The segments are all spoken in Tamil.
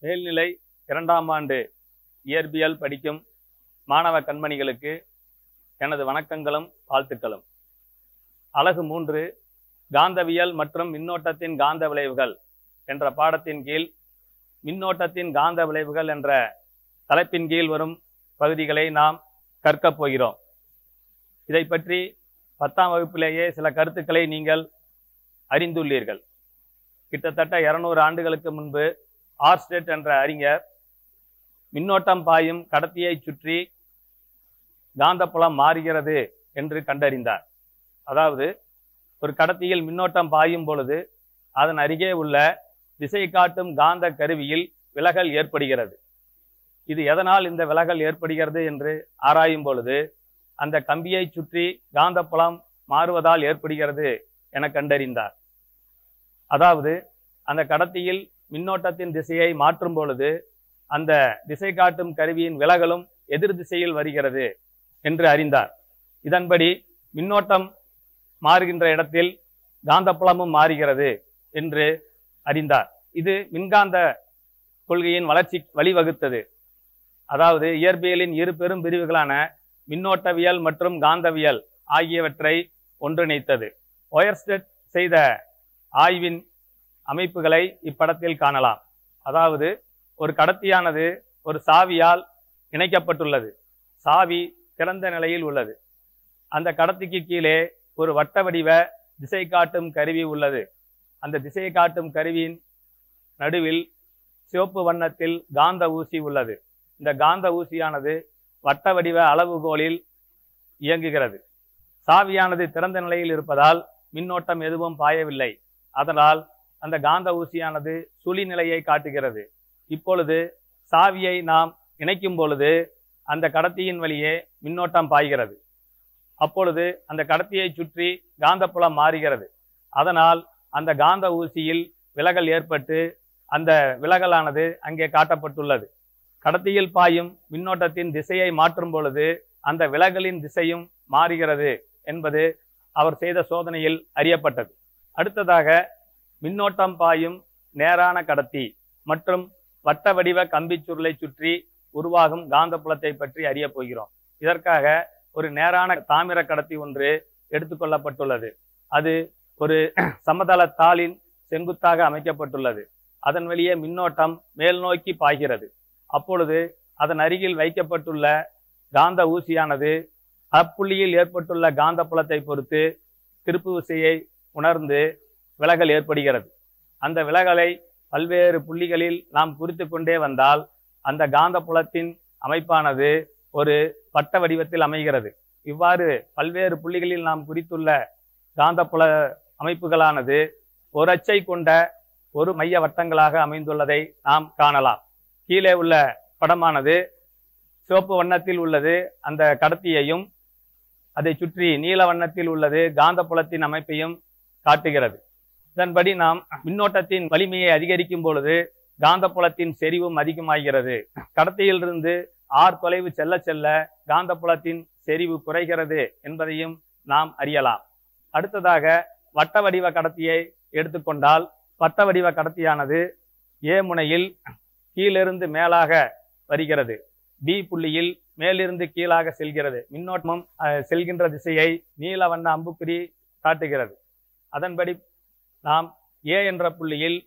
மேல்நிலை இரண்டாம் ஆண்டு இயற்பியல் படிக்கும் மாணவ கண்மணிகளுக்கு எனது வணக்கங்களும் வாழ்த்துக்களும் அலகு மூன்று காந்தவியல் மற்றும் மின்னோட்டத்தின் காந்த விளைவுகள் என்ற பாடத்தின் கீழ் மின்னோட்டத்தின் காந்த விளைவுகள் என்ற தலைப்பின் கீழ் வரும் பகுதிகளை நாம் கற்கப் போகிறோம் இதை பற்றி பத்தாம் வகுப்பிலேயே சில கருத்துக்களை நீங்கள் அறிந்துள்ளீர்கள் கிட்டத்தட்ட இருநூறு ஆண்டுகளுக்கு முன்பு ஆர்ஸ்டெட் என்ற அறிஞர் மின்னோட்டம் பாயும் கடத்தியை சுற்றி காந்தப்புலம் மாறுகிறது என்று கண்டறிந்தார் அதாவது ஒரு கடத்தியில் மின்னோட்டம் பாயும் பொழுது அதன் அருகே உள்ள திசை காட்டும் காந்த கருவியில் விலகல் ஏற்படுகிறது இது எதனால் இந்த விலகல் ஏற்படுகிறது என்று ஆராயும் பொழுது அந்த கம்பியை சுற்றி காந்தப்புலம் மாறுவதால் ஏற்படுகிறது என கண்டறிந்தார் அதாவது அந்த கடத்தியில் மின்னோட்டத்தின் திசையை மாற்றும் பொழுது அந்த திசை காட்டும் கருவியின் விலகலும் எதிர் திசையில் வருகிறது என்று அறிந்தார் இதன்படி மின்னோட்டம் மாறுகின்ற இடத்தில் காந்தப்புலமும் மாறுகிறது என்று அறிந்தார் இது மின்காந்த கொள்கையின் வளர்ச்சி வழிவகுத்தது அதாவது இயற்பியலின் இரு பெரும் பிரிவுகளான மின்னோட்டவியல் மற்றும் காந்தவியல் ஆகியவற்றை ஒன்றிணைத்தது ஒயர்ஸ்டெட் செய்த ஆய்வின் அமைப்புகளை இப்படத்தில் காணலாம் அதாவது ஒரு கடத்தியானது ஒரு சாவியால் இணைக்கப்பட்டுள்ளது சாவி திறந்த நிலையில் உள்ளது அந்த கடத்திக்கு கீழே ஒரு வட்ட வடிவ திசை காட்டும் கருவி உள்ளது அந்த திசை காட்டும் கருவியின் நடுவில் சிவப்பு வண்ணத்தில் காந்த ஊசி உள்ளது இந்த காந்த ஊசியானது வட்ட வடிவ அளவுகோலில் இயங்குகிறது சாவியானது திறந்த நிலையில் இருப்பதால் மின்னோட்டம் எதுவும் பாயவில்லை அதனால் அந்த காந்த ஊசியானது சுழி நிலையை காட்டுகிறது இப்பொழுது சாவியை நாம் இணைக்கும் பொழுது அந்த கடத்தியின் வழியே மின்னோட்டம் பாய்கிறது அப்பொழுது அந்த கடத்தியை சுற்றி காந்தப்புலம் மாறுகிறது அதனால் அந்த காந்த ஊசியில் விலகல் ஏற்பட்டு அந்த விலகலானது அங்கே காட்டப்பட்டுள்ளது கடத்தியில் பாயும் மின்னோட்டத்தின் திசையை மாற்றும் பொழுது அந்த விலகலின் திசையும் மாறுகிறது என்பது அவர் செய்த சோதனையில் அறியப்பட்டது அடுத்ததாக மின்னோட்டம் பாயும் நேரான கடத்தி மற்றும் வட்ட வடிவ கம்பி சுருளை சுற்றி உருவாகும் காந்தப்புலத்தை பற்றி அறிய போகிறோம் இதற்காக ஒரு நேரான தாமிர கடத்தி ஒன்று எடுத்துக்கொள்ளப்பட்டுள்ளது அது ஒரு சமதள தாளின் செங்குத்தாக அமைக்கப்பட்டுள்ளது அதன் வழியே மின்னோட்டம் மேல் நோக்கி பாய்கிறது அப்பொழுது அதன் அருகில் வைக்கப்பட்டுள்ள காந்த ஊசியானது அப்புள்ளியில் ஏற்பட்டுள்ள காந்த புலத்தை பொறுத்து திருப்பு விசையை உணர்ந்து விலகல் ஏற்படுகிறது அந்த விலகலை பல்வேறு புள்ளிகளில் நாம் குறித்து கொண்டே வந்தால் அந்த காந்த புலத்தின் அமைப்பானது ஒரு வட்ட வடிவத்தில் அமைகிறது இவ்வாறு பல்வேறு புள்ளிகளில் நாம் குறித்துள்ள காந்தப்புல அமைப்புகளானது ஒரு அச்சை கொண்ட ஒரு மைய வட்டங்களாக அமைந்துள்ளதை நாம் காணலாம் கீழே உள்ள படமானது சிவப்பு வண்ணத்தில் உள்ளது அந்த கடத்தியையும் அதை சுற்றி நீல வண்ணத்தில் உள்ளது காந்தப்புலத்தின் அமைப்பையும் காட்டுகிறது இதன்படி நாம் மின்னோட்டத்தின் வலிமையை அதிகரிக்கும் பொழுது காந்தப்புலத்தின் செறிவும் அதிகமாகிறது கடத்தியிலிருந்து ஆர் தொலைவு செல்ல செல்ல காந்தப்புலத்தின் செறிவு குறைகிறது என்பதையும் நாம் அறியலாம் அடுத்ததாக வட்ட வடிவ கடத்தியை எடுத்துக்கொண்டால் வட்ட வடிவ கடத்தியானது ஏ முனையில் கீழிருந்து மேலாக வருகிறது பி புள்ளியில் மேலிருந்து கீழாக செல்கிறது மின்னோட்டமும் அஹ், செல்கின்ற திசையை நீல வண்ண அம்புக்குறி காட்டுகிறது அதன்படி நாம் ஏ என்ற புள்ளியில்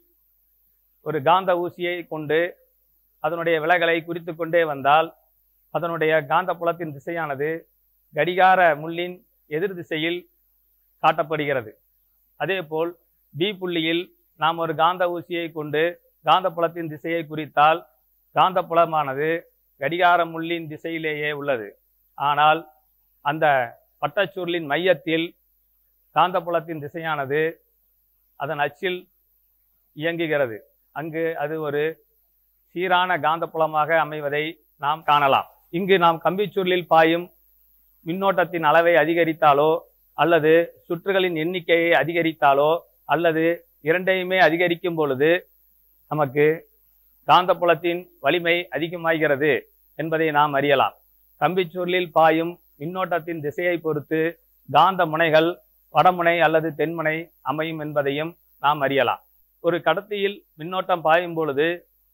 ஒரு காந்த ஊசியை கொண்டு அதனுடைய விலகலை குறித்து கொண்டே வந்தால் அதனுடைய காந்த புலத்தின் திசையானது கடிகார முள்ளின் எதிர் திசையில் காட்டப்படுகிறது அதேபோல் பி புள்ளியில் நாம் ஒரு காந்த ஊசியை கொண்டு காந்தப்புலத்தின் திசையை குறித்தால் காந்தப்புலமானது கடிகார முள்ளின் திசையிலேயே உள்ளது ஆனால் அந்த வட்டச்சுருளின் மையத்தில் காந்தப்புலத்தின் திசையானது அதன் அச்சில் இயங்குகிறது அங்கு அது ஒரு சீரான காந்தப்புலமாக அமைவதை நாம் காணலாம் இங்கு நாம் கம்பிச்சுருளில் பாயும் மின்னோட்டத்தின் அளவை அதிகரித்தாலோ அல்லது சுற்றுகளின் எண்ணிக்கையை அதிகரித்தாலோ அல்லது இரண்டையுமே அதிகரிக்கும் பொழுது நமக்கு காந்தப்புலத்தின் வலிமை அதிகமாகிறது என்பதை நாம் அறியலாம் கம்பிச்சுருளில் பாயும் மின்னோட்டத்தின் திசையை பொறுத்து காந்த முனைகள் வடமுனை அல்லது தென்முனை அமையும் என்பதையும் நாம் அறியலாம் ஒரு கடத்தியில் மின்னோட்டம் பாயும் பொழுது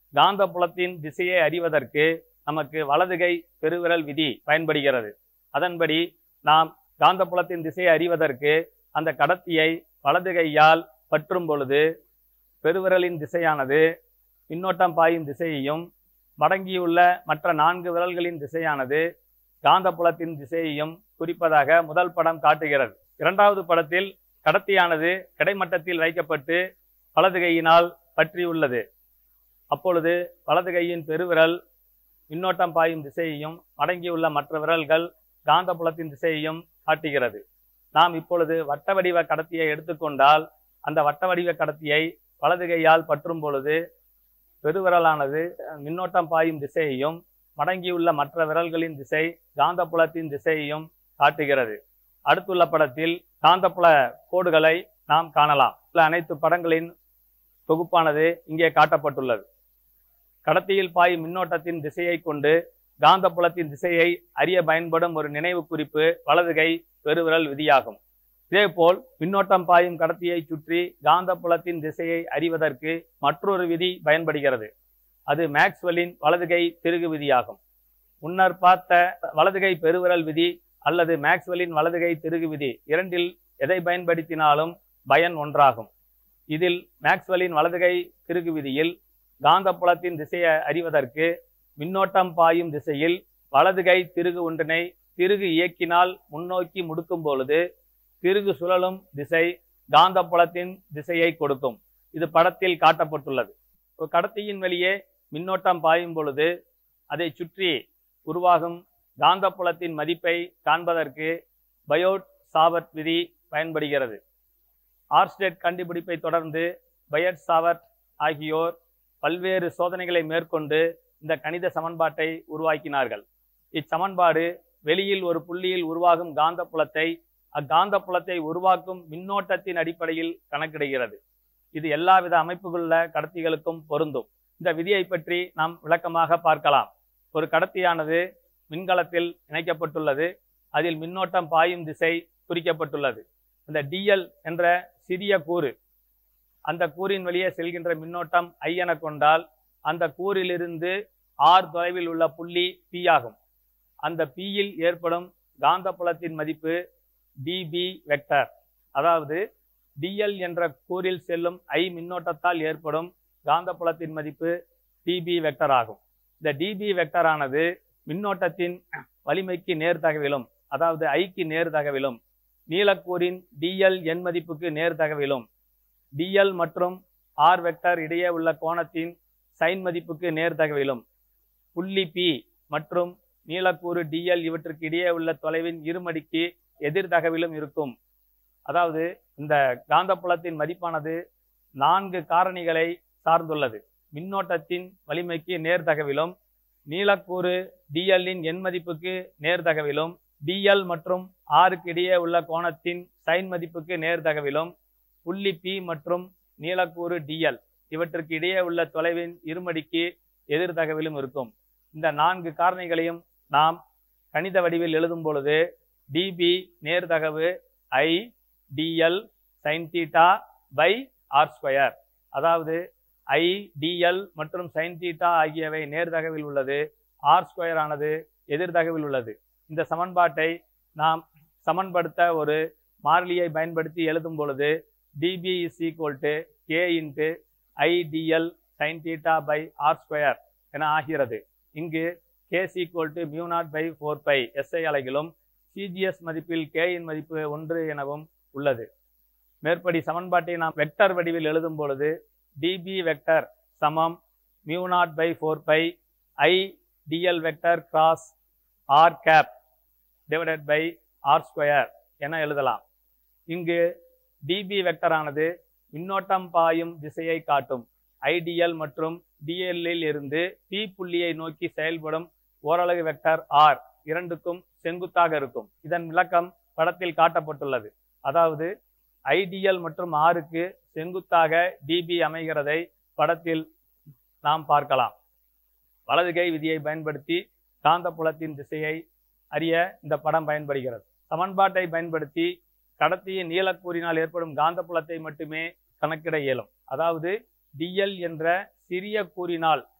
காந்தப்புலத்தின் திசையை அறிவதற்கு நமக்கு வலதுகை பெருவிரல் விதி பயன்படுகிறது அதன்படி நாம் காந்தப்புலத்தின் திசையை அறிவதற்கு அந்த கடத்தியை வலது கையால் பற்றும் பொழுது பெருவிரலின் திசையானது மின்னோட்டம் பாயும் திசையையும் மடங்கியுள்ள மற்ற நான்கு விரல்களின் திசையானது காந்தப்புலத்தின் திசையையும் குறிப்பதாக முதல் படம் காட்டுகிறது இரண்டாவது படத்தில் கடத்தியானது கிடைமட்டத்தில் வைக்கப்பட்டு வலது கையினால் பற்றியுள்ளது அப்பொழுது வலது கையின் பெருவிரல் மின்னோட்டம் பாயும் திசையையும் மடங்கியுள்ள மற்ற விரல்கள் காந்தப்புலத்தின் திசையையும் காட்டுகிறது நாம் இப்பொழுது வட்ட வடிவ கடத்தியை எடுத்துக்கொண்டால் அந்த வட்ட வடிவ கடத்தியை வலது கையால் பற்றும் பொழுது பெருவிரலானது மின்னோட்டம் பாயும் திசையையும் மடங்கியுள்ள மற்ற விரல்களின் திசை காந்தப்புலத்தின் திசையையும் காட்டுகிறது அடுத்துள்ள படத்தில் காந்தப்புல கோடுகளை நாம் காணலாம் உள்ள அனைத்து படங்களின் தொகுப்பானது இங்கே காட்டப்பட்டுள்ளது கடத்தியில் பாயும் மின்னோட்டத்தின் திசையை கொண்டு காந்தப்புலத்தின் திசையை அறிய பயன்படும் ஒரு நினைவு குறிப்பு வலதுகை பெருவிரல் விதியாகும் இதேபோல் மின்னோட்டம் பாயும் கடத்தியை சுற்றி காந்தப்புலத்தின் திசையை அறிவதற்கு மற்றொரு விதி பயன்படுகிறது அது மேக்ஸ்வெல்லின் வலதுகை திருகு விதியாகும் முன்னர் பார்த்த வலதுகை பெருவிரல் விதி அல்லது மேக்ஸ்வெல்லின் வலதுகை திருகு விதி இரண்டில் எதை பயன்படுத்தினாலும் பயன் ஒன்றாகும் இதில் மேக்ஸ்வெல்லின் வலதுகை திருகு விதியில் காந்தப்புலத்தின் திசையை அறிவதற்கு மின்னோட்டம் பாயும் திசையில் வலதுகை திருகு ஒன்றினை திருகு இயக்கினால் முன்னோக்கி முடுக்கும் பொழுது திருகு சுழலும் திசை காந்தப்புலத்தின் திசையை கொடுக்கும் இது படத்தில் காட்டப்பட்டுள்ளது ஒரு கடத்தியின் வெளியே மின்னோட்டம் பாயும் பொழுது அதை சுற்றி உருவாகும் காந்தப்புலத்தின் மதிப்பை காண்பதற்கு பயோட் சாவர்ட் விதி பயன்படுகிறது ஆர்ஸ்டெட் கண்டுபிடிப்பை தொடர்ந்து பயட் சாவர்ட் ஆகியோர் பல்வேறு சோதனைகளை மேற்கொண்டு இந்த கணித சமன்பாட்டை உருவாக்கினார்கள் இச்சமன்பாடு வெளியில் ஒரு புள்ளியில் உருவாகும் காந்தப்புலத்தை அக்காந்தப்புலத்தை உருவாக்கும் மின்னோட்டத்தின் அடிப்படையில் கணக்கிடுகிறது இது எல்லாவித அமைப்புகளுள்ள கடத்திகளுக்கும் பொருந்தும் இந்த விதியை பற்றி நாம் விளக்கமாக பார்க்கலாம் ஒரு கடத்தியானது மின்கலத்தில் இணைக்கப்பட்டுள்ளது அதில் மின்னோட்டம் பாயும் திசை குறிக்கப்பட்டுள்ளது இந்த டிஎல் என்ற சிறிய கூறு அந்த கூறின் வழியே செல்கின்ற மின்னோட்டம் ஐ என கொண்டால் அந்த கூறிலிருந்து ஆர் தொலைவில் உள்ள புள்ளி பி ஆகும் அந்த பியில் ஏற்படும் காந்தப்புலத்தின் மதிப்பு டிபி வெக்டர் அதாவது டிஎல் என்ற கூறில் செல்லும் ஐ மின்னோட்டத்தால் ஏற்படும் காந்தப்புலத்தின் மதிப்பு டிபி வெக்டர் ஆகும் இந்த டிபி வெக்டர் ஆனது மின்னோட்டத்தின் வலிமைக்கு நேர்தகவிலும் அதாவது ஐக்கு நேர்தகவிலும் நீலக்கூறின் டிஎல் எண் மதிப்புக்கு நேர்தகவிலும் டிஎல் மற்றும் ஆர் வெக்டர் இடையே உள்ள கோணத்தின் சைன் மதிப்புக்கு நேர்தகவிலும் புள்ளி பி மற்றும் நீலக்கூறு டிஎல் இவற்றுக்கு இடையே உள்ள தொலைவின் இருமடிக்கு எதிர்தகவிலும் இருக்கும் அதாவது இந்த காந்தப்புலத்தின் மதிப்பானது நான்கு காரணிகளை சார்ந்துள்ளது மின்னோட்டத்தின் வலிமைக்கு நேர்தகவிலும் நீலக்கூறு டிஎல்லின் எண் மதிப்புக்கு நேர்தகவிலும் டிஎல் மற்றும் ஆருக்கு இடையே உள்ள கோணத்தின் சைன் மதிப்புக்கு நேர்தகவிலும் புள்ளி பி மற்றும் நீலக்கூறு டிஎல் இவற்றுக்கு இடையே உள்ள தொலைவின் இருமடிக்கு எதிர்தகவிலும் இருக்கும் இந்த நான்கு காரணிகளையும் நாம் கணித வடிவில் எழுதும் பொழுது டிபி நேர்தகவு I dl sine theta by r square அதாவது ஐ டிஎல் மற்றும் சைன் தீட்டா ஆகியவை நேர்தகவில் உள்ளது ஆர் ஸ்கொயர் ஆனது எதிர்தகவில் உள்ளது இந்த சமன்பாட்டை நாம் சமன்படுத்த ஒரு மாறிலியை பயன்படுத்தி எழுதும் பொழுது dB is equal to k into I dl sine theta by r square என ஆகிறது இங்கு k's equal to mu naught by four pi SI அலைகளும் சிஜிஎஸ் மதிப்பில் கே இன் மதிப்பு ஒன்று எனவும் உள்ளது மேற்படி சமன்பாட்டை நாம் வெக்டர் வடிவில் எழுதும் பொழுது டிபி வெக்டர் சமம் mu naught by four pi I dl vector cross r cap divided by r square என எழுதலாம் இங்கு டிபி வெக்டரானது மின்னோட்டம் பாயும் திசையை காட்டும் ஐடிஎல் மற்றும் டிஎல்லில் இருந்து பி புள்ளியை நோக்கி செயல்படும் ஓரலகு வெக்டர் ஆர் இரண்டுக்கும் செங்குத்தாக இருக்கும் இதன் விளக்கம் படத்தில் காட்டப்பட்டுள்ளது அதாவது ஐடிஎல் மற்றும் ஆருக்கு செங்குத்தாக டிபி அமைகிறதை படத்தில் நாம் பார்க்கலாம் வலதுகை விதியை பயன்படுத்தி காந்தப்புலத்தின் திசையை அறிய இந்த படம் பயன்படுகிறது சமன்பாட்டை பயன்படுத்தி கடத்தியின் நீளக்கூறினால் ஏற்படும் காந்தப்புலத்தை மட்டுமே கணக்கிட இயலும் அதாவது டிஎல் என்ற சிறிய கூறினால்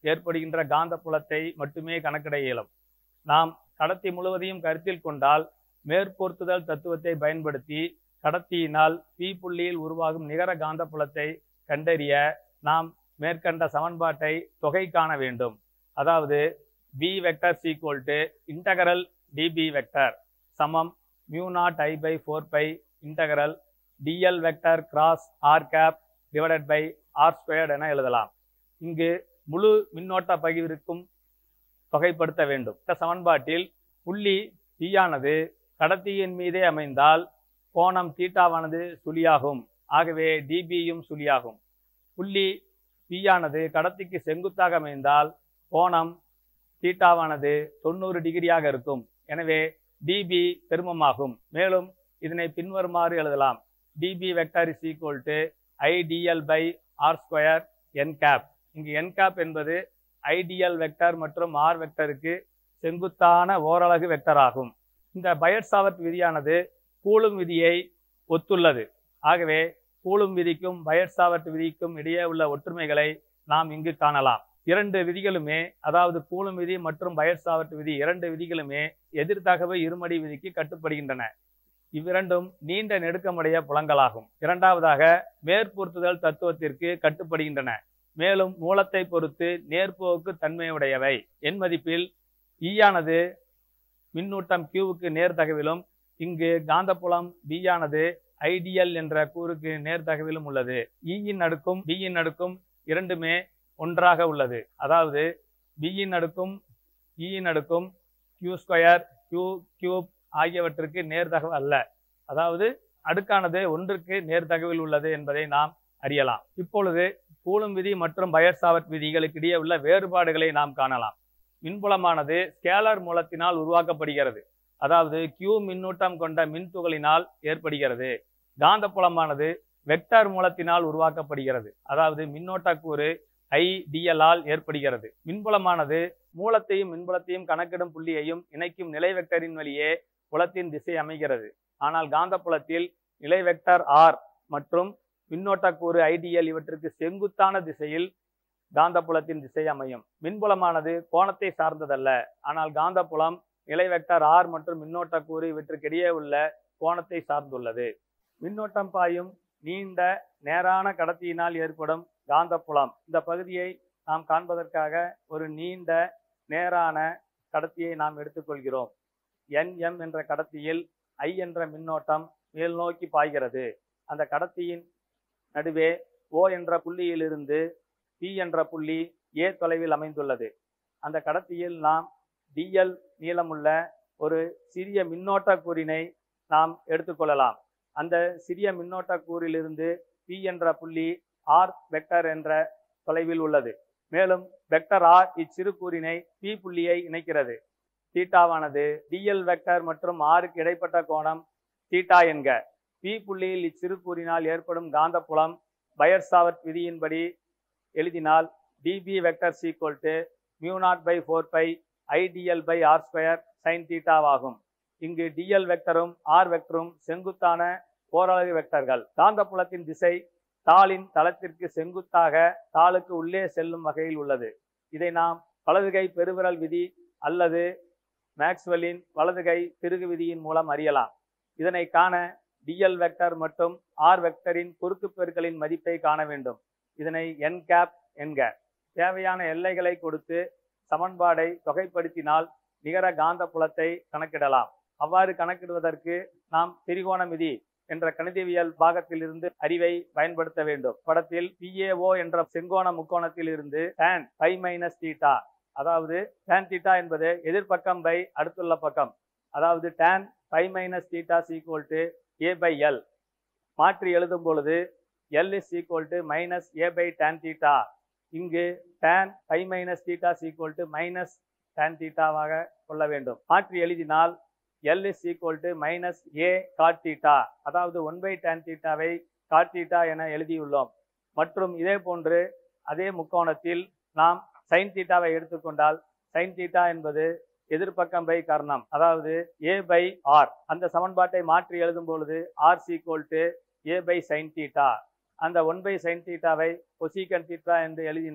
ஏற்படுகின்ற காந்த புலத்தை மட்டுமே கணக்கிட இயலும் நாம் கடத்தி முழுவதையும் கருத்தில் கொண்டால் மேற்பொருத்துதல் தத்துவத்தை பயன்படுத்தி கடத்தியினால் பி புள்ளியில் உருவாகும் நிகர காந்த புலத்தை கண்டறிய நாம் மேற்கண்ட சமன்பாட்டை தொகை காண வேண்டும் அதாவது B vector is equal to integral dB vector சமம் mu naught I by four pi integral dl vector cross r cap divided by r squared என எழுதலாம் இங்கு முழு மின்னோட்ட பகிர்விற்கும் தொகைப்படுத்த வேண்டும் இந்த சமன்பாட்டில் புள்ளி P ஆனது கடத்தியின் மீதே அமைந்தால் கோணம் தீட்டாவானது சுழியாகும் ஆகவே டிபியும் சுழியாகும் புள்ளி P ஆனது கடத்திக்கு செங்குத்தாக அமைந்தால் கோணம் தீட்டாவானது தொண்ணூறு டிகிரியாக இருக்கும் எனவே டிபி பெருமமாகும் மேலும் இதனை பின்வருமாறு எழுதலாம் dB vector is equal to Idl by r square n cap இங்கு என் கேப் என்பது ஐடியல் வெக்டர் மற்றும் ஆர் வெக்டருக்கு செங்குத்தான ஓரலகு வெக்டர் ஆகும் இந்த பயட் விதியானது கூலும் விதியை ஒத்துள்ளது ஆகவே கூலும் விதிக்கும் பயட் விதிக்கும் இடையே உள்ள ஒற்றுமைகளை நாம் இங்கு காணலாம் இரண்டு விதிகளுமே அதாவது கூலும் விதி மற்றும் பயட் விதி இரண்டு விதிகளுமே எதிர்த்தகவு இருமடி விதிக்கு கட்டுப்படுகின்றன இவ்விரண்டும் நீண்ட நெடுக்கமுடைய புலங்களாகும் இரண்டாவதாக மேற்பொருத்துதல் தத்துவத்திற்கு கட்டுப்படுகின்றன மேலும் மூலத்தை பொறுத்து நேர்போக்கு தன்மையுடையவை என் மதிப்பில் ஈயானது மின்னூட்டம் கியூவுக்கு நேர்தகவிலும் இங்கு காந்தப்புலம் B ஆனது ஐடியல் என்ற கூறுக்கு நேர்தகவிலும் உள்ளது ஈயின் அடுக்கும் பியின் அடுக்கும் இரண்டுமே ஒன்றாக உள்ளது அதாவது பியின் அடுக்கும் ஈயின் அடுக்கும் கியூ ஸ்கொயர் கியூ கியூப் ஆகியவற்றுக்கு நேர்தகவு அல்ல அதாவது அடுக்கானது ஒன்றுக்கு நேர்தகவில் உள்ளது என்பதை நாம் அறியலாம் இப்பொழுது கூலும் விதி மற்றும் பயர்சாவட் விதிகளுக்கு இடையே உள்ள வேறுபாடுகளை நாம் காணலாம் மின்புலமானது ஸ்கேலர் மூலத்தினால் உருவாக்கப்படுகிறது அதாவது கியூ மின்னூட்டம் கொண்ட மின்துகளினால் ஏற்படுகிறது காந்தப்புலமானது வெக்டர் மூலத்தினால் உருவாக்கப்படுகிறது அதாவது மின்னோட்ட கூறு ஐ டிஎலால் ஏற்படுகிறது மின்புலமானது மூலத்தையும் மின்புலத்தையும் கணக்கிடும் புள்ளியையும் இணைக்கும் நிலை வெக்டரின் வழியே புலத்தின் திசை அமைகிறது ஆனால் காந்தப்புலத்தில் நிலை வெக்டர் ஆர் மற்றும் மின்னோட்ட கூறு ஐடியல் இவற்றுக்கு செங்குத்தான திசையில் காந்தப்புலத்தின் திசை அமையும் மின்புலமானது கோணத்தை சார்ந்ததல்ல ஆனால் காந்தப்புலம் நிலை வெக்டர் ஆர் மற்றும் மின்னோட்ட கூறு இவற்றுக்கிடையே உள்ள கோணத்தை சார்ந்துள்ளது மின்னோட்டம் பாயும் நீண்ட நேரான கடத்தியினால் ஏற்படும் காந்தப்புலம் இந்த பகுதியை நாம் காண்பதற்காக ஒரு நீண்ட நேரான கடத்தியை நாம் எடுத்துக்கொள்கிறோம் என்எம் என்ற கடத்தியில் ஐ என்ற மின்னோட்டம் மேல் நோக்கி பாய்கிறது அந்த கடத்தியின் நடுவே ஓ என்ற புள்ளியிலிருந்து பி என்ற புள்ளி ஏ தொலைவில் அமைந்துள்ளது அந்த கடத்தியில் நாம் டிஎல் நீளமுள்ள ஒரு சிறிய மின்னோட்ட கூறினை நாம் எடுத்துக்கொள்ளலாம் அந்த சிறிய மின்னோட்ட கூறிலிருந்து பி என்ற புள்ளி ஆர் வெக்டர் என்ற தொலைவில் உள்ளது மேலும் வெக்டர் ஆர் இச்சிறு கூறினை பி புள்ளியை இணைக்கிறது தீட்டாவானது டிஎல் வெக்டர் மற்றும் ஆருக்கு இடைப்பட்ட கோணம் தீட்டா என்க பி புள்ளியில் இச்சிறு கூறினால் ஏற்படும் காந்தப்புலம் பயர்சாவட் விதியின்படி எழுதினால் dB vector is equal to mu naught by four pi Idl by r square sine தீட்டாவாகும் இங்கு டிஎல் வெக்டரும் ஆர் வெக்டரும் செங்குத்தான ஓரலகு வெக்டர்கள் காந்தப்புலத்தின் திசை தாளின் தளத்திற்கு செங்குத்தாக தாளுக்கு உள்ளே செல்லும் வகையில் உள்ளது இதை நாம் வலதுகை பெருவிரல் விதி அல்லது மேக்ஸ்வெல்லின் வலதுகை திருகு விதியின் மூலம் அறியலாம் இதனை காண டிஎல் வெக்டர் மற்றும் ஆர் வெக்டரின் குறுக்கு பெருக்களின் மதிப்பை காண வேண்டும் இதனை என் கேப் என்க தேவையான எல்லைகளை கொடுத்து சமன்பாடை தொகைப்படுத்தினால் நிகர காந்த புலத்தை கணக்கிடலாம் அவ்வாறு கணக்கிடுவதற்கு நாம் திரிகோண விதி என்ற கணிதவியல் பாகத்திலிருந்து அறிவை பயன்படுத்த வேண்டும் படத்தில் பிஏஓ என்ற செங்கோண முக்கோணத்தில் இருந்து tan பை மைனஸ் தீட்டா அதாவது tan தீட்டா என்பது எதிர்பக்கம் பை அடுத்துள்ள பக்கம் அதாவது tan pi minus theta is equal to A by L மாற்றி எழுதும் பொழுது L is equal to minus A by tan theta இங்கு tan pi minus theta is equal to minus tan தீட்டாவாக கொள்ள வேண்டும் மாற்றி எழுதினால் L is equal to minus A cot theta அதாவது ஒன் பை டேன் தீட்டாவை காட் தீட்டா என எழுதியுள்ளோம் மற்றும் இதே போன்று அதே முக்கோணத்தில் நாம் சைன் தீட்டாவை எடுத்துக்கொண்டால் சைன் தீட்டா என்பது எதிர்பக்கம் பை கர்ணம் அதாவது ஏ பை ஆர் அந்த சமன்பாட்டை மாற்றி எழுதும் பொழுது R is equal to A by sine theta அந்த ஒன் பை சைன் தீட்டாவை கொசிகன் தீட்டா என்று எழுதினால்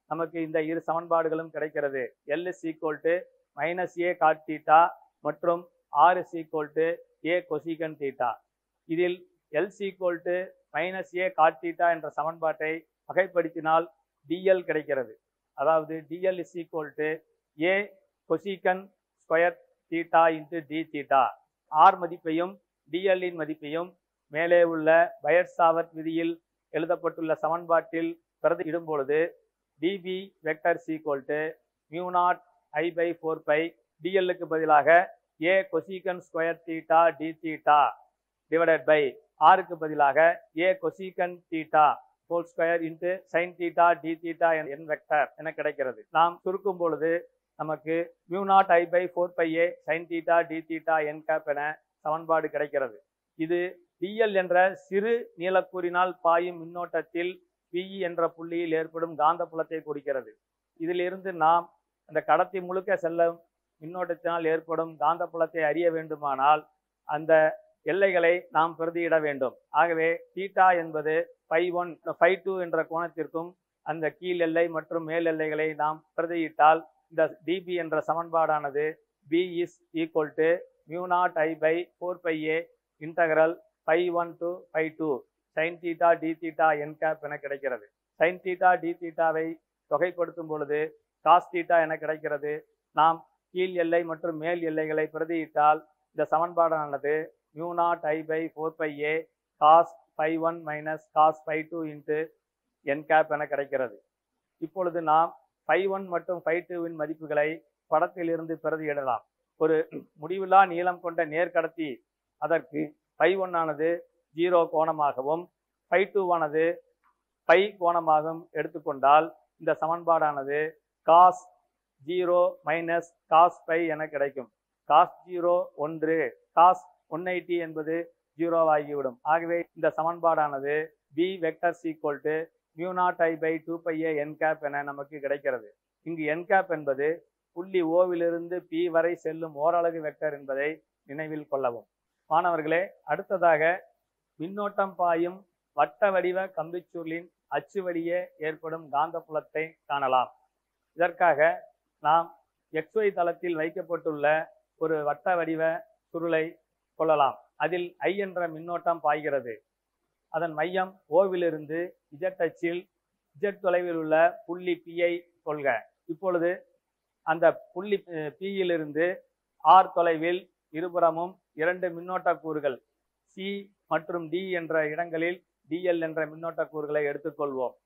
நமக்கு இந்த இரு சமன்பாடுகளும் கிடைக்கிறது l is equal to minus A cot theta மற்றும் r is equal to a cosecant theta இதில் l equal to minus A cot theta என்ற சமன்பாட்டை வகைப்படுத்தினால் டிஎல் கிடைக்கிறது அதாவது dl is equal to a cosecant square theta into d theta r மதிப்பையும் டிஎல்லின் மதிப்பையும் மேலே உள்ள பயர்சாவர்ட் விதியில் எழுதப்பட்டுள்ள சமன்பாட்டில் பிரதி இடும் பொழுது dB vector is equal to mu naught I by four pi டிஎல்லுக்கு பதிலாக a cosecant square theta d theta divided by ஆருக்கு பதிலாக a cosecant theta whole square into sine theta d theta n vector என கிடைக்கிறது நாம் சுருக்கும் பொழுது நமக்கு mu naught I by four pi a sine theta d theta n cap என சமன்பாடு கிடைக்கிறது இது டிஎல் என்ற சிறு நீளக்கூறினால் பாயும் மின்னோட்டத்தில் பிஇ என்ற புள்ளியில் ஏற்படும் காந்தப்புலத்தை குறிக்கிறது இதிலிருந்து நாம் அந்த கடத்தி முழுக்க செல்லும் மின்னோட்டத்தினால் ஏற்படும் காந்தப்புலத்தை அறிய வேண்டுமானால் அந்த எல்லைகளை நாம் பிரதியிட வேண்டும் ஆகவே தீட்டா என்பது ஃபை ஒன் ஃபை டூ என்ற கோணத்திற்கும் அந்த கீழ் எல்லை மற்றும் மேல் எல்லைகளை நாம் பிரதியிட்டால் இந்த டிபி என்ற சமன்பாடானது B is equal to mu naught I by four pi a integral phi one to phi two sine theta d theta n cap என கிடைக்கிறது சைன் தீட்டா டி தீட்டாவை தொகைப்படுத்தும் பொழுது காஸ் தீட்டா என கிடைக்கிறது நாம் கீழ் எல்லை மற்றும் மேல் எல்லைகளை பிரதியிட்டால் இந்த சமன்பாடானது mu naught I by four pi a cos phi one minus cos phi two into n cap என கிடைக்கிறது இப்பொழுது நாம் ஃபை ஒன் மற்றும் ஃபை டூவின் மதிப்புகளை படத்திலிருந்து பிரதியிடலாம் ஒரு முடிவில்லா நீளம் கொண்ட நேர்கடத்தி அதற்கு ஃபை ஒன் ஆனது ஜீரோ கோணமாகவும் ஃபை டூ ஆனது பை கோணமாகவும் எடுத்துக்கொண்டால் இந்த சமன்பாடானது cos zero minus cos pi என கிடைக்கும் காஸ் ஜீரோ ஒன்று காஸ் ஒன் எயிட்டி என்பது ஜீரோ ஆகிவிடும் ஆகவே இந்த சமன்பாடானது B vector is equal to mu naught I by two pi a n cap என நமக்கு கிடைக்கிறது இங்கு என் கேப் என்பது புள்ளி ஓவிலிருந்து பி வரை செல்லும் ஓரலகு வெக்டர் என்பதை நினைவில் கொள்ளவும் மாணவர்களே அடுத்ததாக மின்னோட்டம் பாயும் வட்ட வடிவ கம்பிச்சுருளின் அச்சு வழியே ஏற்படும் காந்தப்புலத்தை காணலாம் இதற்காக நாம் XY தளத்தில் வைக்கப்பட்டுள்ள ஒரு வட்ட வடிவ சுருளை கொள்ளலாம் அதில் I என்ற மின்னோட்டம் பாய்கிறது அதன் மையம் ஓவிலிருந்து Z அச்சில் Z தொலைவில் உள்ள புள்ளி P ஐ கொள்க இப்பொழுது அந்த புள்ளி P யிலிருந்து R தொலைவில் இருபுறமும் இரண்டு மின்னோட்ட கூறுகள் சி மற்றும் டி என்ற இடங்களில் டிஎல் என்ற மின்னோட்ட கூறுகளை எடுத்துக்கொள்வோம்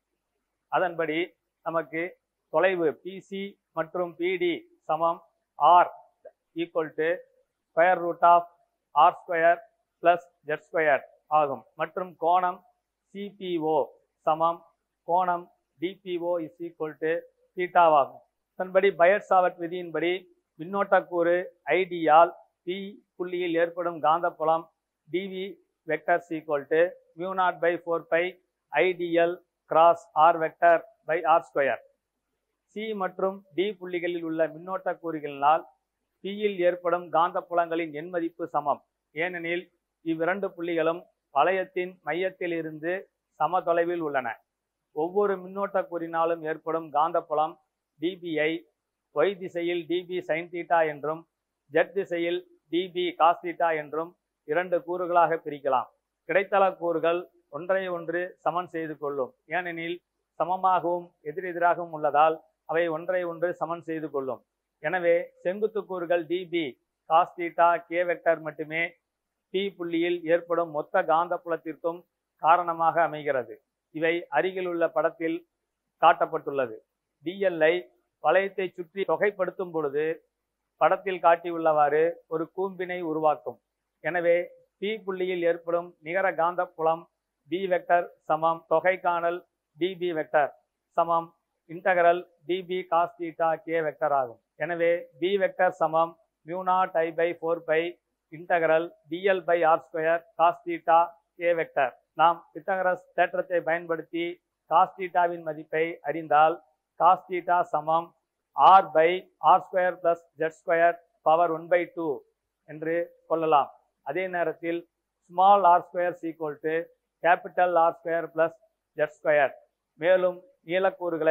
அதன்படி நமக்கு தொலைவு பிசி மற்றும் பிடி சமம் or equal to square root of r square plus z square ஆகும் மற்றும் கோணம் சிபிஓ சமம் கோணம் டிபிஓ இஸ் ஈக்குவல் டு தீட்டாவாகும் அதன்படி பயர் சாவட் விதியின்படி மின்னோட்ட கூறு ஐடியால் பி புள்ளியில் ஏற்படும் காந்தப்புலம் dB vector equal to mu naught by four pi I dl cross r vector by r square C மற்றும் டி புள்ளிகளில் உள்ள மின்னோட்ட கூறுகளினால் பியில் ஏற்படும் காந்தப்புலங்களின் எண் மதிப்பு சமம் ஏனெனில் இவ்விரண்டு புள்ளிகளும் வளையத்தின் மையத்தில் இருந்து சம தொலைவில் உள்ளன ஒவ்வொரு மின்னோட்ட கூறினாலும் ஏற்படும் காந்தப்புலம் டிபிஐ ஒய் திசையில் டிபி சைன் தீட்டா என்றும் ஜெட் திசையில் டிபி காஸ் தீட்டா என்றும் இரண்டு கூறுகளாக பிரிக்கலாம் கிடைத்தள கூறுகள் ஒன்றை ஒன்று சமன் செய்து கொள்ளும் ஏனெனில் சமமாகவும் எதிரெதிராகவும் உள்ளதால் அவை ஒன்றை ஒன்று சமன் செய்து கொள்ளும் எனவே செங்குத்து கூறுகள் dB cos theta k vector மட்டுமே பி புள்ளியில் ஏற்படும் மொத்த காந்தப்புலத்திற்கும் காரணமாக அமைகிறது இவை அருகில் உள்ள படத்தில் காட்டப்பட்டுள்ளது டிஎல்ஐ வளையத்தை சுற்றி தொகைப்படுத்தும் பொழுது படத்தில் காட்டியுள்ளவாறு ஒரு கூம்பினை உருவாக்கும் எனவே பி புள்ளியில் ஏற்படும் நிகர காந்தப்புலம் பி வெக்டர் சமம் தொகை காணல் டிபி வெக்டர் சமம் integral dB cos theta k vector ஆகும் எனவே பி வெக்டர் சமம் mu naught I by four pi integral dl by r square cos theta k vector நாம் பித்தகரஸ் தேற்றத்தை பயன்படுத்தி காஸ் தீட்டாவின் மதிப்பை அறிந்தால் காஸ் தீட்டா சமம் r by r square plus z square power one by two என்று கொள்ளலாம் அதே நேரத்தில் small r square is equal to capital R square plus z square மேலும் நீளக்கூறுகளை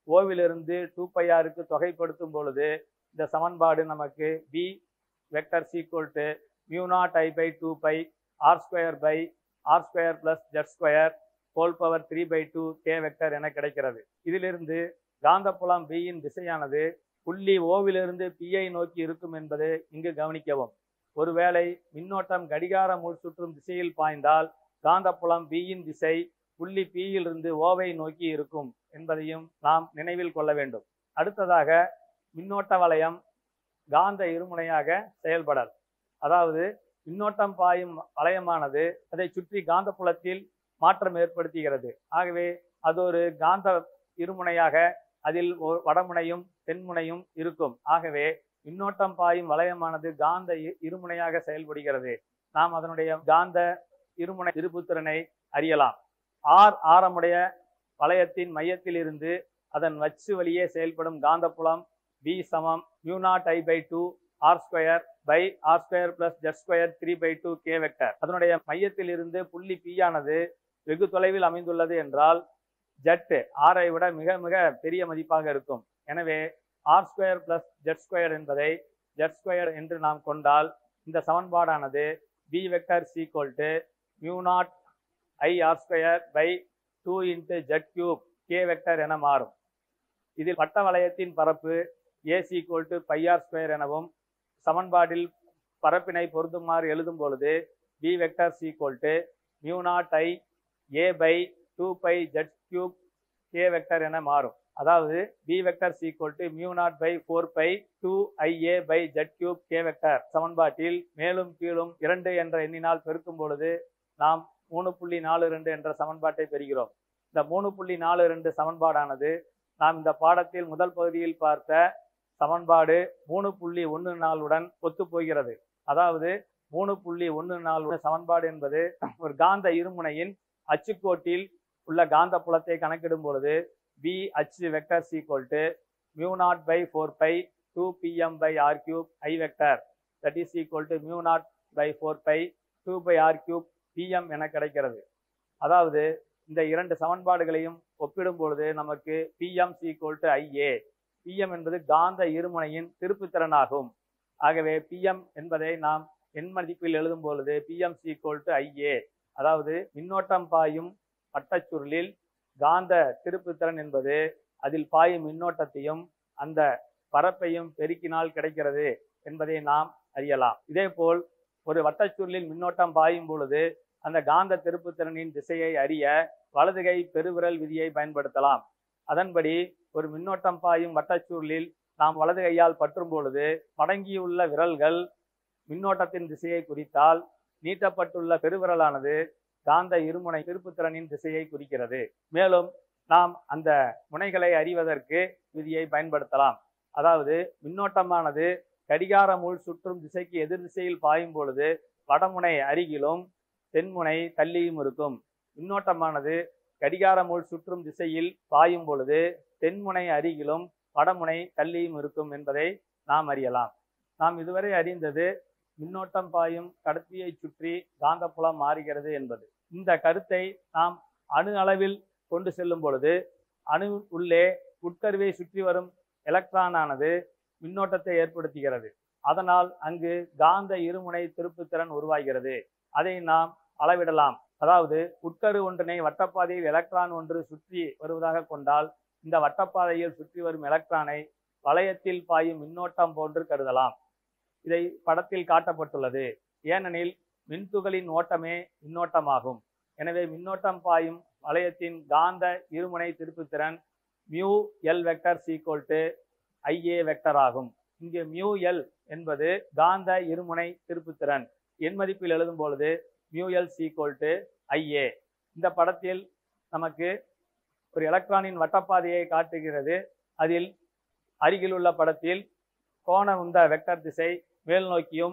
ஓவிலிருந்து டூ பை ஆருக்கு தொகைப்படுத்தும் பொழுது இந்த சமன்பாடு நமக்கு B vector is equal to mu naught I by two by r square by r square plus z square whole power three by two k vector என கிடைக்கிறது இதிலிருந்து காந்தப்புலம் பியின் திசையானது புள்ளி ஓவிலிருந்து பிஐ நோக்கி இருக்கும் என்பது இங்கு கவனிக்கவும் ஒருவேளை மின்னோட்டம் கடிகார முள் சுற்றும் திசையில் பாய்ந்தால் காந்தப்புலம் பியின் திசை புள்ளி பியிலிருந்து ஓவை நோக்கி இருக்கும் என்பதையும் நாம் நினைவில் கொள்ள வேண்டும் அடுத்ததாக மின்னோட்ட வளையம் காந்த இருமுனையாக செயல்படல் அதாவது மின்னோட்டம் பாயும் வளையமானது அதை சுற்றி காந்தப்புலத்தில் மாற்றம் ஏற்படுத்துகிறது ஆகவே அது ஒரு காந்த இருமுனையாக அதில் ஒரு வடமுனையும் தென்முனையும் இருக்கும் ஆகவே மின்னோட்டம் பாயும் வளையமானது காந்த இ- இருமுனையாக செயல்படுகிறது நாம் அதனுடைய காந்த இருமுனை திருப்புத்திறனை அறியலாம் ஆர் ஆரமுடைய வளையத்தின் மையத்தில் இருந்து அதன் வச்சு வழியே செயல்படும் காந்தப்புலம் பி சமம் mu naught I by two r square by r square plus z square three by two k vector அதனுடைய மையத்தில் இருந்து புள்ளி பி ஆனது வெகு தொலைவில் அமைந்துள்ளது என்றால் ஜெட் ஆரை விட மிக மிக பெரிய மதிப்பாக இருக்கும் எனவே r square plus z square என்பதை ஜெட் ஸ்கொயர் என்று நாம் கொண்டால் இந்த சமன்பாடானது B vector is equal to mu naught I r square by two into z cube k vector என மாறும் இதில் வட்ட வளையத்தின் பரப்பு a is equal to pi r square எனவும் சமன்பாட்டில் பரப்பினை பொருந்துமாறு எழுதும் பொழுது B vector is equal to mu naught I a by two pi z cube k vector என மாறும் அதாவது B vector is equal to mu naught by four pi two I a by z cube k vector சமன்பாட்டில் மேலும் கீழும் இரண்டு என்ற எண்ணினால் பெருக்கும் பொழுது நாம் மூணு புள்ளி நாலு ரெண்டு என்ற சமன்பாட்டை பெறுகிறோம் இந்த மூணு புள்ளி நாலு ரெண்டு சமன்பாடானது நாம் இந்த பாடத்தில் முதல் பகுதியில் பார்த்த சமன்பாடு மூணு புள்ளி ஒன்று நாலுடன் ஒத்துப்போகிறது அதாவது மூணு புள்ளி ஒன்று நாலு சமன்பாடு என்பது ஒரு காந்த இருமுனையின் அச்சுக்கோட்டில் உள்ள காந்த புலத்தை கணக்கிடும் பொழுது பி அச்சு vector is equal to mu naught by four pi two pm by r cube I vector that is equal to mu naught by four pi two by r cube pm என கிடைக்கிறது அதாவது இந்த இரண்டு சமன்பாடுகளையும் ஒப்பிடும் பொழுது நமக்கு pm is equal to IA pm என்பது காந்த இருமுனையின் திருப்புத்திறனாகும் ஆகவே பிஎம் என்பதை நாம் எண் மதிப்பில் எழுதும் பொழுது பிஎம் சீக்வல் டு ஐஏ அதாவது மின்னோட்டம் பாயும் வட்டச்சுருளில் காந்த திருப்புத்திறன் என்பது அதில் பாயும் மின்னோட்டத்தையும் அந்த பரப்பையும் பெருக்கினால் கிடைக்கிறது என்பதை நாம் அறியலாம் இதேபோல் ஒரு வட்டச்சுருளில் மின்னோட்டம் பாயும் பொழுது அந்த காந்த திருப்புத்திறனின் திசையை அறிய வலதுகை பெருவிரல் விதியை பயன்படுத்தலாம் அதன்படி ஒரு மின்னோட்டம் பாயும் வட்டச்சுருளில் நாம் வலது கையால் பற்றும் பொழுது மடங்கியுள்ள விரல்கள் மின்னோட்டத்தின் திசையை குறித்தால் நீட்டப்பட்டுள்ள பெருவிரலானது காந்த இருமுனை திருப்புத்திறனின் திசையை குறிக்கிறது மேலும் நாம் அந்த முனைகளை அறிவதற்கு விதியை பயன்படுத்தலாம் அதாவது மின்னோட்டமானது கடிகார முள் சுற்றும் திசைக்கு எதிர் திசையில் பாயும் பொழுது வடமுனை அருகிலும் தென்முனை தள்ளியும் இருக்கும் மின்னோட்டமானது கடிகார முள் சுற்றும் திசையில் பாயும் பொழுது தென்முனை அருகிலும் வடமுனை தள்ளியும் இருக்கும் என்பதை நாம் அறியலாம் நாம் இதுவரை அறிந்தது மின்னோட்டம் பாயும் கடத்தியை சுற்றி காந்தப்புலம் மாறுகிறது என்பது இந்த கருத்தை நாம் அணு அளவில் கொண்டு செல்லும் பொழுது அணு உள்ளே உட்கருவை சுற்றி வரும் எலக்ட்ரானானது மின்னோட்டத்தை ஏற்படுத்துகிறது அதனால் அங்கு காந்த இருமுனை திருப்புத்திறன் உருவாகிறது அதை நாம் அளவிடலாம் அதாவது உட்கரு ஒன்றினை வட்டப்பாதையில் எலக்ட்ரான் ஒன்று சுற்றி வருவதாக கொண்டால் இந்த வட்டப்பாதையில் சுற்றி வரும் எலக்ட்ரானை வளையத்தில் பாயும் மின்னோட்டம் போன்று கருதலாம் இதை படத்தில் காட்டப்பட்டுள்ளது ஏனெனில் மின்துகளின் ஓட்டமே மின்னோட்டமாகும் எனவே மின்னோட்டம் பாயும் வளையத்தின் காந்த இருமுனை திருப்புத்திறன் mu l vector is equal to IA vector ஆகும் இங்கு மியூ எல் என்பது காந்த இருமுனை திருப்புத்திறன் எண் மதிப்பில் எழுதும் பொழுது mu l is equal to IA இந்த படத்தில் நமக்கு ஒரு எலக்ட்ரானின் வட்டப்பாதையை காட்டுகிறது அதில் அருகிலுள்ள படத்தில் கோண உந்த வெக்டர் திசை மேல் நோக்கியும்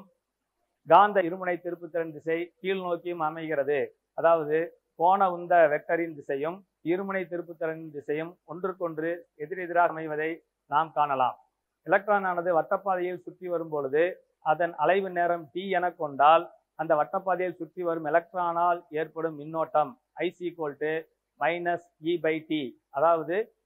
காந்த இருமுனை திருப்புத்திறன் திசை கீழ் நோக்கியும் அமைகிறது அதாவது கோண உந்த வெக்டரின் திசையும் இருமுனை திருப்புத்திறனின் திசையும் ஒன்றுக்கொன்று எதிரெதிராக அமைவதை நாம் காணலாம் எலக்ட்ரான் ஆனது வட்டப்பாதையில் சுற்றி வரும் பொழுது அதன் அலைவு நேரம் டி என கொண்டால் அந்த வட்டப்பாதையில் சுற்றி வரும் எலக்ட்ரானால் ஏற்படும் மின்னோட்டம் I equal to minus e by T அதாவது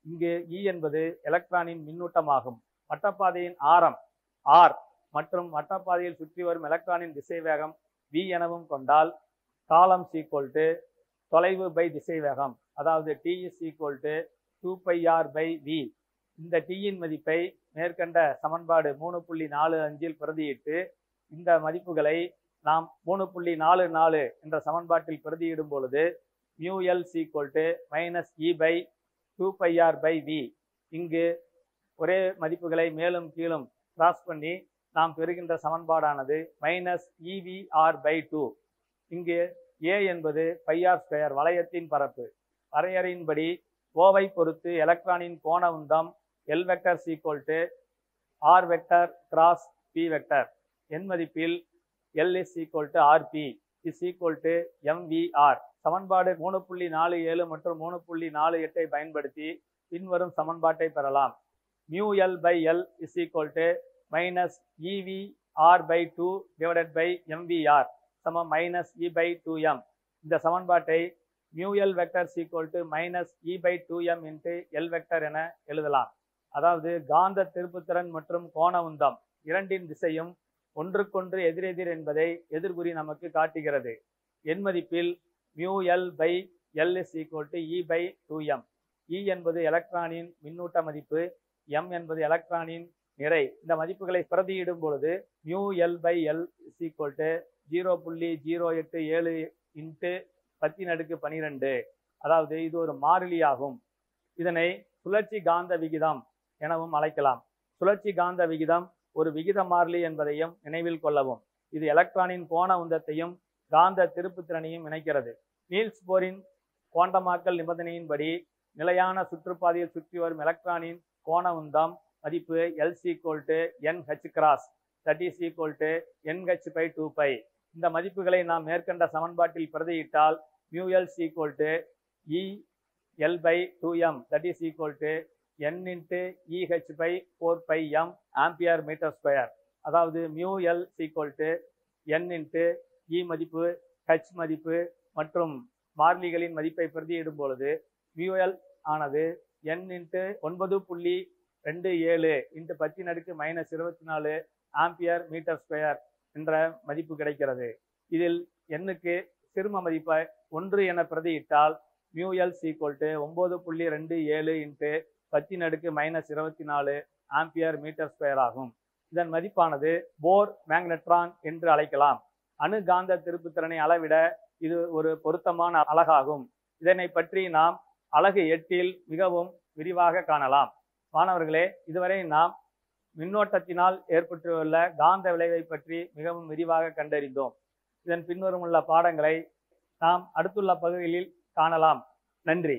இங்கு E என்பது எலக்ட்ரானின் மின்னூட்டமாகும் வட்டப்பாதையின் ஆரம் R மற்றும் வட்டப்பாதையில் சுற்றி வரும் எலக்ட்ரானின் திசைவேகம் v எனவும் கொண்டால் காலம் சீக்வல் டு தொலைவு பை திசைவேகம் அதாவது t is equal to two by r by v இந்த டீயின் மதிப்பை மேற்கண்ட சமன்பாடு மூணு புள்ளி நாலு அஞ்சில் பிரதியிட்டு இந்த மதிப்புகளை நாம் மூணு புள்ளி நாலு நாலு என்ற சமன்பாட்டில் பிரதியிடும் பொழுது mu l is equal to minus e by two by r by v இங்கு ஒரே மதிப்புகளை மேலும் கீழும் கிராஸ் பண்ணி நாம் பெறுகின்ற சமன்பாடானது மைனஸ் இவிஆர் பை டூ இங்கு ஏ என்பது பையார் ஸ்கொயர் வளையத்தின் பரப்பு வரையறையின்படி ஓவை பொறுத்து எலக்ட்ரானின் கோண உந்தம் l vector is equal to r vector cross p vector என் மதிப்பில் l is equal to rp is equal to mvr சமன்பாடு மூணு புள்ளி நாலு ஏழு மற்றும் மூணு புள்ளி நாலு எட்டை பயன்படுத்தி பின்வரும் சமன்பாட்டை பெறலாம் mu l by l is equal to minus ev r by two divided by mvr சமம் minus e by two m இந்த சமன்பாட்டை mu l vector is equal to minus e by two m into l vector என எழுதலாம் அதாவது காந்த திருப்புத்திறன் மற்றும் கோண உந்தம் இரண்டின் திசையும் ஒன்றுக்கொன்று எதிரெதிர் என்பதை எதிர்குறி நமக்கு காட்டுகிறது என் மதிப்பில் mu l by l is equal to e by two m e என்பது எலக்ட்ரானின் மின்னூட்ட மதிப்பு எம் என்பது எலக்ட்ரானின் நிறை இந்த மதிப்புகளை பிரதியிடும் பொழுது mu l by l is equal to zero புள்ளி ஜீரோ எட்டு ஏழு இன்ட்டு பத்தின் அடுக்கு பனிரெண்டு அதாவது இது ஒரு மாறிலியாகும் இதனை சுழற்சி காந்த விகிதம் எனவும் அழைக்கலாம் சுழற்சி காந்த விகிதம் ஒரு விகித மாறிலி என்பதையும் நினைவில் கொள்ளவும் இது எலக்ட்ரானின் கோண உந்தத்தையும் காந்த திருப்புத்திறனையும் இணைக்கிறது நீல்ஸ் போரின் குவாண்டமாக்கல் நிபந்தனையின்படி நிலையான சுற்றுப்பாதையில் சுற்றி வரும் எலக்ட்ரானின் கோண உந்தம் மதிப்பு l is equal to n h cross that is equal to n h by two pi இந்த மதிப்புகளை நாம் மேற்கண்ட சமன்பாட்டில் பிரதியிட்டால் mu l is equal to e l by two m that is equal to n into eh by four pi m ampere metre square அதாவது mu l is equal to n into e மதிப்பு ஹெச் மதிப்பு மற்றும் மாறிலிகளின் மதிப்பை பிரதியிடும் பொழுது மியூ எல் ஆனது என் இன்ட்டு ஒன்பது புள்ளி ரெண்டு ஏழு இன்ட்டு பத்தின் அடுக்கு மைனஸ் இருபத்தி நாலு ஆம்பியர் மீட்டர் ஸ்கொயர் என்ற மதிப்பு கிடைக்கிறது இதில் எண்ணுக்கு சிறும மதிப்பை ஒன்று என பிரதியிட்டால் மியூ எல் சீக்வல் டு ஒம்பது புள்ளி ரெண்டு ஏழு இன்ட்டு பத்தின் அடுக்கு மைனஸ் இருபத்தி நாலு ஆம்பியர் மீட்டர் ஸ்கொயர் ஆகும் இதன் மதிப்பானது போர் மேக்னெட்ரான் என்று அழைக்கலாம் அணு காந்த திருப்புத்திறனை அளவிட இது ஒரு பொருத்தமான அலகாகும் இதனை பற்றி நாம் அலகு எட்டில் மிகவும் விரிவாக காணலாம் மாணவர்களே இதுவரை நாம் மின்னோட்டத்தினால் ஏற்பட்டுள்ள காந்த விளைவை பற்றி மிகவும் விரிவாக கண்டறிந்தோம் இதன் பின்வரும் உள்ள பாடங்களை நாம் அடுத்துள்ள பகுதிகளில் காணலாம் நன்றி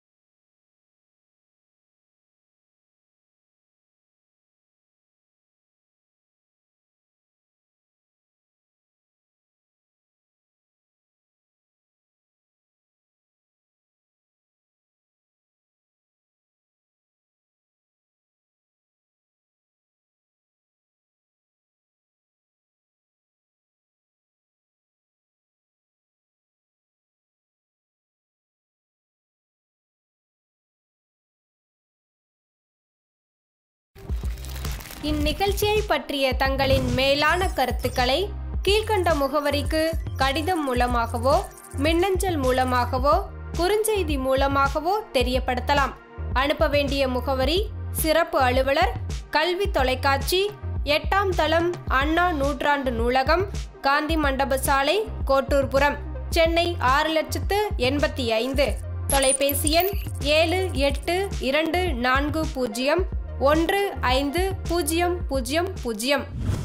இந்நிகழ்ச்சியை பற்றிய தங்களின் மேலான கருத்துக்களை கீழ்க்கண்ட முகவரிக்கு கடிதம் மூலமாகவோ மின்னஞ்சல் மூலமாகவோ குறுஞ்செய்தி மூலமாகவோ தெரியப்படுத்தலாம் அனுப்ப வேண்டிய முகவரி சிறப்பு அலுவலர் கல்வி தொலைக்காட்சி எட்டாம் தளம் அண்ணா நூற்றாண்டு நூலகம் காந்தி மண்டப சாலை கோட்டூர்புரம் சென்னை ஆறு லட்சத்து எண்பத்தி ஐந்து தொலைபேசி எண் ஏழு எட்டு இரண்டு நான்கு பூஜ்ஜியம் ஒன்று ஐந்து பூஜ்ஜியம் பூஜ்ஜியம் பூஜ்ஜியம்